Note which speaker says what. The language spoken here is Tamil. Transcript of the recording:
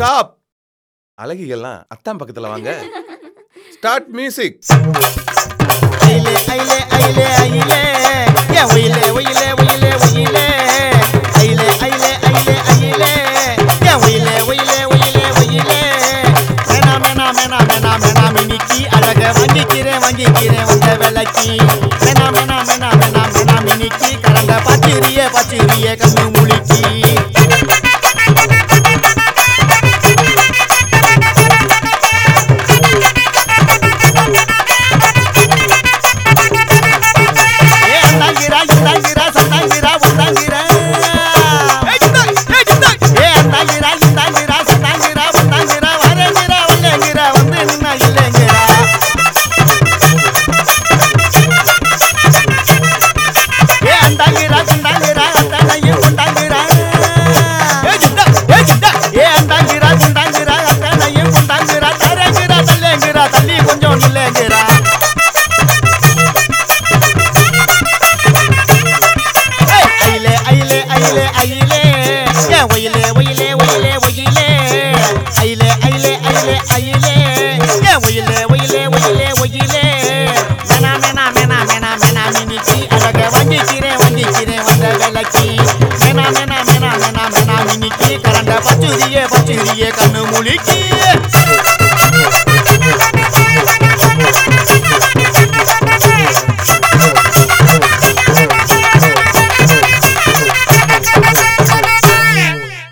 Speaker 1: ஸ்டாப் அழகிகள்லாம் அத்தான் பக்கத்துல வாங்க ஸ்டார்ட் மியூசிக்
Speaker 2: ஐலே ஐலே ஐலே ஐலே ஏ ஒயிலே ஒயிலே ஒயிலே ஒயிலே ஐலே ஐலே ஐலே ஐலே ஏ ஒயிலே ஒயிலே ஒயிலே ஒயிலே மேனா மேனா மேனா மேனா மேனா மினிக்கி அழக வாங்கிக்கிறேன் வாங்கிக்கிறேன் வந்த விலைக்கு மேனா மேனா மேனா மேனா மேனா மினிக்கி கலந்த பச்சிரிய பச்சிரிய கண்ணு முழிக்கி ஏ அந்தாங்கிரா இந்தாங்கிரா சந்தாங்கிரா உந்தாங்கிரா ஏ அந்தாங்கிரா இந்தாங்கிரா சந்தாங்கிரா உந்தாங்கிரா வரேங்கிரா வரேங்கிரா வந்து நின்னா இல்லைங்கிரா ஏ அந்தாங்கிரா குண்டாங்கிரா அத்தனையும் குண்டாங்கிரா ஏ அந்தாங்கிரா குண்டாங்கிரா அத்தனையும் குண்டாங்கிரா தரங்கிரா தல்லேங்கிரா தள்ளி கொஞ்சம் நில்லேங்கிரா ஐலே ஐலே ஐலே ஐலே ஏ ஒயிலே ஒயிலே ஒயிலே ஒயிலே ஐலே ஐலே ஐலே ஐலே ஏ ஒயிலே ஒயிலே ஒயிலே ஒயிலே மேனா மேனா மேனா மேனா மேனா மினிக்கி அழக வாங்கிக்கிறேன் வாங்கிக்கிறேன் வந்த விலைக்கு மேனா மேனா மேனா மேனா மேனா மினிக்கி கரண்ட பச்சுரியே பச்சுரியே கண்ணு முழிக்கி